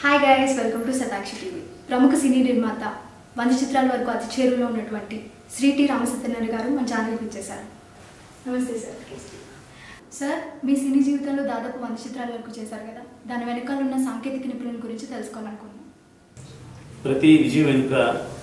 hi guys welcome to Shatakshi TV ప్రముఖ సినీ నిర్మాత వంద చిత్రాల వరకు అతి చేరువలో ఉన్నటువంటి శ్రీ టి రామసత్యనారాయణ గారు మన ఛానల్కి ఇచ్చేశారు నమస్తే సార్ సార్ మీ సినీ జీవితంలో దాదాపు వంద చిత్రాల వరకు చేశారు కదా దాని వెనకాల ఉన్న సాంకేతిక నిపుణుల గురించి తెలుసుకోవాలనుకున్నాను ప్రతి విజయం వెనుక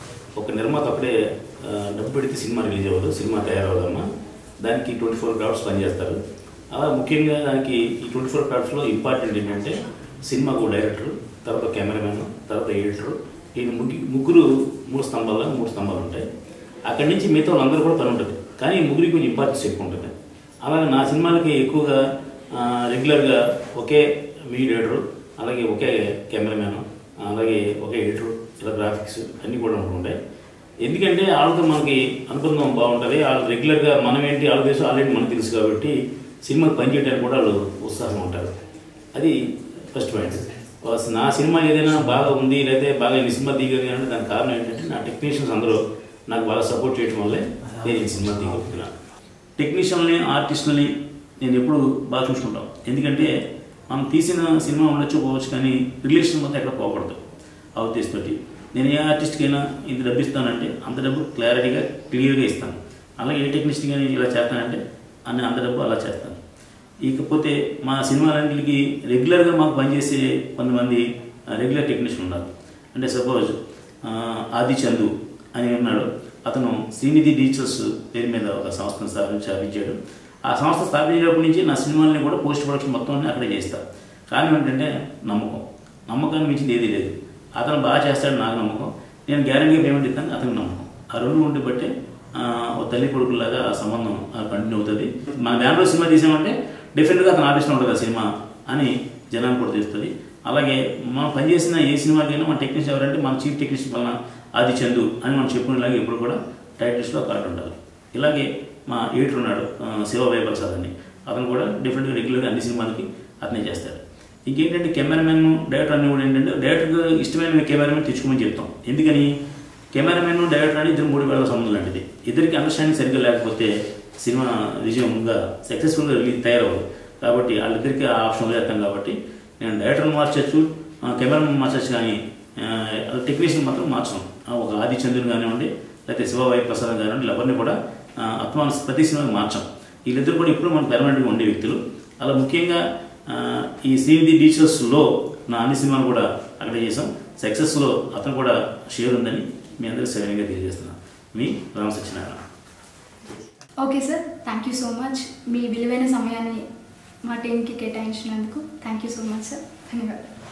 ఒక నిర్మాత అప్పుడే ఆ, డబ్బు పెడితే సినిమా రిలీజ్ అవ్వదు సినిమా తయారవ్వదమ్మా దానికి ట్వంటీ ఫోర్ క్రాఫ్ట్స్ పనిచేస్తారు అలా ముఖ్యంగా దానికి ఈ ట్వంటీ ఫోర్ క్రాఫ్ట్స్లో ఇంపార్టెంట్ ఏంటంటే సినిమాకు డైరెక్టర్ తర్వాత కెమెరామెన్ తర్వాత ఎడిటర్ ఈ ముగ్గు ముగ్గురు మూడు స్తంభాలు మూడు స్తంభాలు ఉంటాయి అక్కడి నుంచి మిగతా వాళ్ళందరూ కూడా పని ఉంటుంది కానీ ఈ ముగ్గురికి కొంచెం ఇంపార్టెన్స్ ఎక్కువ ఉంటుంది అలాగే నా సినిమాలకి ఎక్కువగా ఆ, రెగ్యులర్గా ఒకే మీడియేటరు అలాగే ఒకే కెమెరామ్యాన్ అలాగే ఒకే ఎడిటర్ ఇలా గ్రాఫిక్స్ అన్నీ కూడా ఉంటుంటాయి ఎందుకంటే వాళ్ళతో మనకి అనుబంధం బాగుంటుంది వాళ్ళు రెగ్యులర్గా మనం ఏంటి వాళ్ళ తెలుసు ఆల్రెడీ మనకు తెలుసు కాబట్టి సినిమాకి పనిచేయడానికి కూడా వాళ్ళు ఉత్సాహం ఉంటారు అది ఫస్ట్ పాయింట్ నా సినిమా ఏదైనా బాగా ఉంది లేదా బాగా ఈ సినిమా దిగదు అంటే దానికి కారణం ఏంటంటే నా టెక్నీషియన్స్ అందరూ నాకు బాగా సపోర్ట్ చేయడం వల్లే నేను ఈ సినిమా దిగలుగుతున్నాను టెక్నీషియన్ని ఆర్టిస్టులని నేను ఎప్పుడు బాగా చూసుకుంటాం ఎందుకంటే మనం తీసిన సినిమా ఉండొచ్చు పోవచ్చు కానీ రిలేషన్ మొత్తం ఎక్కడ పోకూడదు ఆ ఉద్దేశంతోటి నేను ఏ ఆర్టిస్ట్కైనా ఇంత డబ్బు ఇస్తానంటే అంత డబ్బు క్లారిటీగా క్లియర్గా ఇస్తాను అలాగే ఏ టెక్నీషియన్ కానీ ఇలా చేస్తానంటే అన్ని అంత డబ్బు అలా చేస్తాను ఇకపోతే మా సినిమాలన్నింటికి రెగ్యులర్గా మాకు పనిచేసే కొంతమంది రెగ్యులర్ టెక్నీషియన్ ఉన్నారు అంటే సపోజ్ ఆది చందు అని ఉన్నాడు అతను శ్రీనిధి డిజిటల్స్ పేరు మీద ఒక సంస్థను స్థాపించి స్థాపించాడు ఆ సంస్థ స్థాపించినప్పటి నుంచి నా సినిమాలని కూడా పోస్ట్ ప్రొడక్షన్ మొత్తం అన్నీ అక్కడే చేస్తా కారణం ఏంటంటే నమ్మకం నమ్మకాన్ని మించింది ఏదీ లేదు అతను బాగా చేస్తాడు నాకు నమ్మకం నేను గ్యారంటీగా పేమెంట్ ఇస్తాను అతనికి నమ్మకం ఆ రెండు ఉండి బట్టే ఆ, ఓ తల్లి కొడుకులాగా ఆ సంబంధం కంటిన్యూ అవుతుంది మన బ్యానర్లో సినిమా తీసామంటే డెఫినెట్గా అతను ఆఫీస్లో ఉంటుంది ఆ సినిమా అని జనానికి కూడా తెలుస్తుంది అలాగే మనం పనిచేసిన ఏ సినిమాకైనా మన టెక్నీషియన్ ఎవరంటే మన చీఫ్ టెక్నీషియన్ వలన ఆది చందు అని మనం చెప్పుకునేలాగా ఎప్పుడు కూడా టైటిల్స్లో కార్డు ఉండాలి ఇలాగే మా ఎడిటర్ ఉన్నాడు ఆ, శివ ప్రసాద్ అని అతను కూడా డిఫరెంట్గా రెగ్యులర్గా అన్ని సినిమాలకి అతనే చేస్తాడు ఇంకేంటంటే కెమెరామెన్ డైరెక్టర్ అన్ని కూడా ఏంటంటే డైరెక్టర్గా ఇష్టమైన కెమెరామెన్ తెచ్చుకోమని చెప్తాం ఎందుకని కెమెరామెన్ డైరెక్టర్ అని ఇద్దరు మూడు వేల సంబంధం లాంటిది ఇద్దరికి అండర్స్టాండింగ్ సరిగ్గా లేకపోతే సినిమా విజయంగా సక్సెస్ఫుల్గా రిలీజ్ తయారవ్వదు కాబట్టి వాళ్ళిద్దరికి ఆ ఆప్షన్ వదిలేస్తాం కాబట్టి నేను డైరెక్టర్ని మార్చచ్చు కెమెరామెన్ మార్చచ్చు కానీ టెక్నీషియన్ మాత్రం మార్చను ఆ, ఒక ఆది చంద్రుని కానివ్వండి లేకపోతే శివవాయి ప్రసాద్ కానివ్వండి ఎవరిని కూడా అత్మాన ప్రతి సినిమాకి మార్చాం వీళ్ళిద్దరు కూడా ఇప్పుడు మనకు పెర్మనెంట్గా ఉండే వ్యక్తులు అలా ముఖ్యంగా ఆ, ఈ శ్రీనిధి టీచర్స్లో నా అన్ని సినిమాలు కూడా అక్కడ చేసాం సక్సెస్లో అతను కూడా షేర్ ఉందని మీ అందరికీ సవినీయంగా తెలియజేస్తున్నాను మీ Rama Satyanarayana okay sir thank you so much మీ విలువైన సమయాన్ని మా టీంకి కేటాయించినందుకు thank you so much sir ధన్యవాదాలు